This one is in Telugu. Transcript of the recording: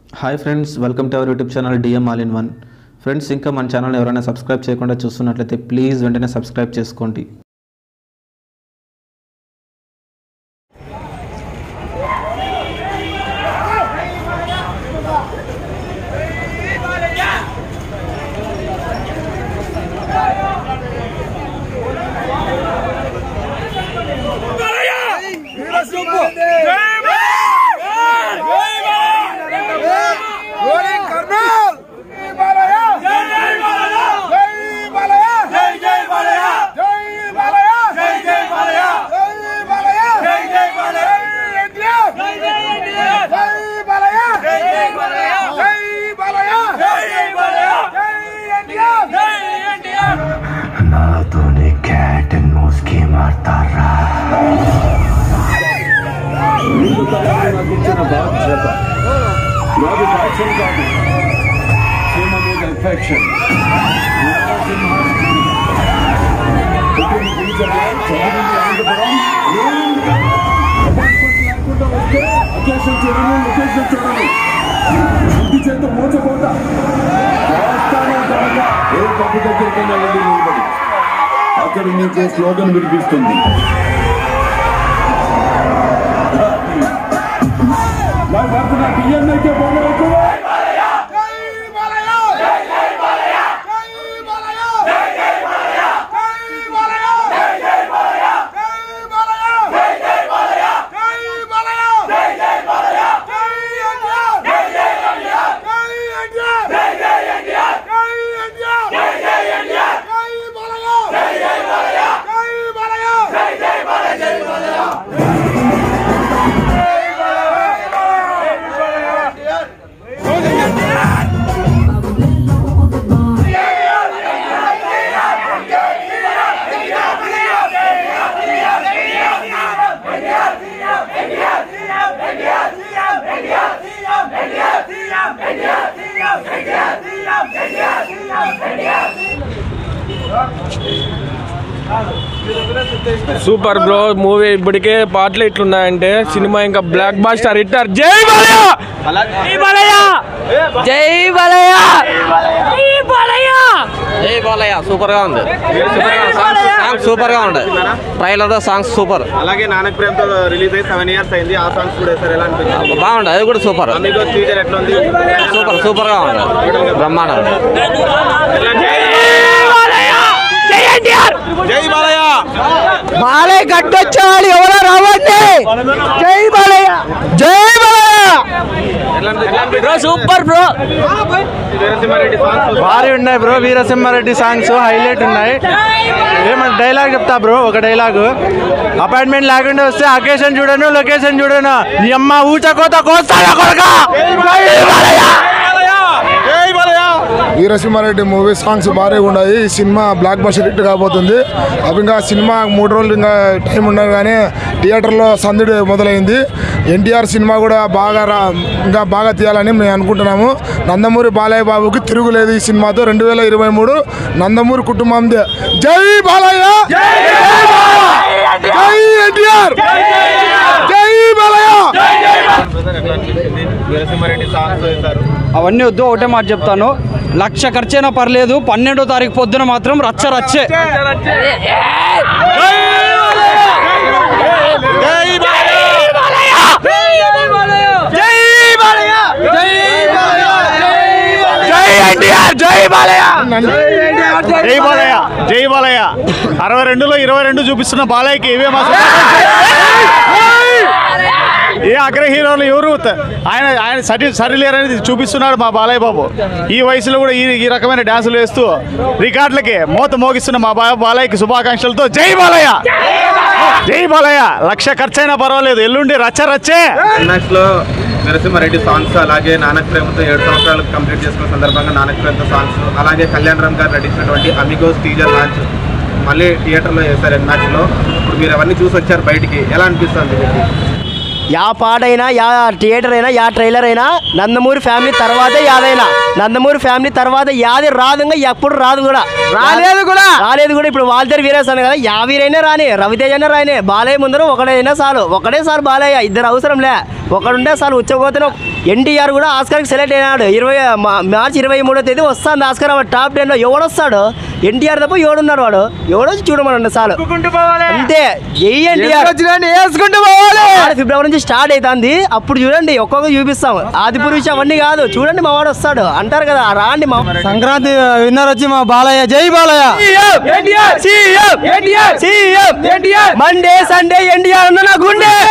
Hi friends welcome to our YouTube channel DM all in one friends ఇంకా మన ఛానల్ ఎవరైనా సబ్స్క్రైబ్ చేయకుండా చూస్తున్నట్లయితే ప్లీజ్ వెంటనే సబ్స్క్రైబ్ చేసుకోండి నాతోనే క్యాట్ అండ్ మౌస్ గేమ్ ఆడతారా ఇచ్చిన బాధ్యత నాది ఫ్యాక్షన్ కాదు చీమ మీద ఇన్ఫెక్షన్ అకేషన్ చూడండి లొకేషన్ చూడండి ఇంటి చేత మోసపోతా రాష్ట్రాన్ని కనుక ఏ పప్పు దగ్గరికైనా వెళ్ళి నిలబడి అక్కడ మీకు స్లోగన్ వినిపిస్తుంది నాకు భర్త నాకు ఇయ్యండి అయితే పోగొట్టుకో సూపర్ బ్రో మూవీ ఇప్పటికే పాటలు ఇట్లున్నాయంటే సినిమా ఇంకా బ్లాక్ బాస్టర్ హిట్టర్ జై బాలయ్య జై బాలయ్య జై బాలయ్య ఏ బాలయ్య సూపర్ గా ఉంది సాంగ్ సూపర్ గా ఉంది ట్రైలర్ లో సాంగ్స్ సూపర్ అలాగే నానక్ ప్రేమ్ తో రిలీజ్ అయ్యి సెవెన్ ఇయర్స్ అయింది ఆ సాంగ్స్ కూడా వేస్తారు ఎలా అనిపించింది బాగుంది అది కూడా సూపర్ మీకు టీచర్ ఎట్లా ఉంది సూపర్ సూపర్ గా ఉంది బ్రహ్మాండం జై బాలయ్య బాలయ్య గట్టొచ్చాడు ఎవరో రావండి జై బాలయ్య జై Balayya bro super bro Veera Simha Reddy songs భారీ ఉన్నాయి బ్రో వీరసింహారెడ్డి సాంగ్స్ హైలైట్ ఉన్నాయి ఏమంటే డైలాగ్ చెప్తా బ్రో ఒక డైలాగ్ అపాయింట్మెంట్ లేకుండా వస్తే అకేషన్ చూడను లొకేషన్ చూడను నీ అమ్మ ఊచ కోత కోస్తాడా కొడక వీరసింహారెడ్డి మూవీ సాంగ్స్ భారీగా ఉన్నాయి ఈ సినిమా బ్లాక్ బస్టర్ హిట్ కాబోతుంది అవి ఇంకా సినిమా మూడు రోజులు ఇంకా టైం ఉండదు కానీ థియేటర్లో సందడి మొదలైంది ఎన్టీఆర్ సినిమా కూడా బాగా రా ఇంకా బాగా తీయాలని మేము అనుకుంటున్నాము నందమూరి బాలయ్య బాబుకి తిరుగులేదు ఈ సినిమాతో రెండు వేల ఇరవై మూడు నందమూరి కుటుంబందే జై బాలయ్య జై ఎన్టీఆర్ జై బాలయ్య వీరసింహారెడ్డి సాంగ్స్ వేశారు అవన్నీ వద్దు ఒకటే మాట చెప్తాను లక్ష ఖర్చైనా పర్లేదు పన్నెండో తారీఖు పొద్దున మాత్రం రచ్చ రచ్చే జై బాలయ్య జై బాలయ్య అరవై రెండులో ఇరవై రెండు చూపిస్తున్న బాలయ్యకి ఇవే మా ఏ అగ్ర హీరోలు ఎవరు ఆయన ఆయన సరి సరిలేరనేది చూపిస్తున్నాడు మా బాలయ్య బాబు ఈ వయసులో కూడా ఈ ఈ రకమైన డ్యాన్సులు వేస్తూ రికార్డులకి మోత మోగిస్తున్న మా బా బాలయ్యకి శుభాకాంక్షలతో జై బాలయ్య జై బాలయ్య లక్ష ఖర్చైనా పర్వాలేదు ఎల్లుండి రచ్చ రచ్చే క్లైమాక్స్ లో వీరసింహారెడ్డి సాంగ్స్ అలాగే నానక్ ప్రేమతో ఏడు సంవత్సరాలు కంప్లీట్ చేసుకున్న సందర్భంగా నానక్ ప్రేమతో సాంగ్స్ అలాగే కళ్యాణ్ రామ్ గారు నటించినటువంటి అమిగోస్ టీజర్ లాంచ్ మళ్ళీ థియేటర్లో వేశారు ఎన్మాక్స్ లో ఇప్పుడు మీరు అవన్నీ చూసి వచ్చారు బయటికి ఎలా అనిపిస్తుంది మీకు యా పాటైనా యా థియేటర్ అయినా యా ట్రైలర్ అయినా నందమూరి ఫ్యామిలీ తర్వాతే యాదైనా నందమూరి ఫ్యామిలీ తర్వాత యాది రాదు ఇంకా ఎప్పుడు రాదు కూడా రాలేదు కూడా. రాలేదు కూడా ఇప్పుడు వాళ్ళిద్దరు వీరేస్తాను కదా యా వీరైనా రాని రవితేజ్ అయినా రాని బాలయ్య ముందర ఒకడైనా చాలు ఒకడే సార్ బాలయ్య ఇద్దరు అవసరం లే ఒకడుంటే చాలు ఉచ్చపోతే ఎన్టీఆర్ కూడా ఆస్కర్కి సెలెక్ట్ అయినాడు ఇరవై మా- మార్చి ఇరవై మూడో తేదీ వస్తాను ఆస్కర్ అవార్డు టాప్ టెన్లో ఎవడొస్తాడు ఎన్టీఆర్ తప్ప ఎవడున్నారు వాడు ఎవడొచ్చి చూడమనండి చాలు అంతే జై ఎన్టీఆర్ వేసుకుంటూ పోవాలి ఆరు ఫిబ్రవరి నుంచి స్టార్ట్ అవుతుంది అప్పుడు చూడండి ఒక్కొక్క చూపిస్తాం ఆది పురుష అవన్నీ కాదు చూడండి మా వాడు వస్తాడు అంటారు కదా రాండి మా సంక్రాంతి విన్నర్ వచ్చి మా బాలయ్య జై బాలయ్య మండే సండే ఎన్టీఆర్ అన్న నా గుండె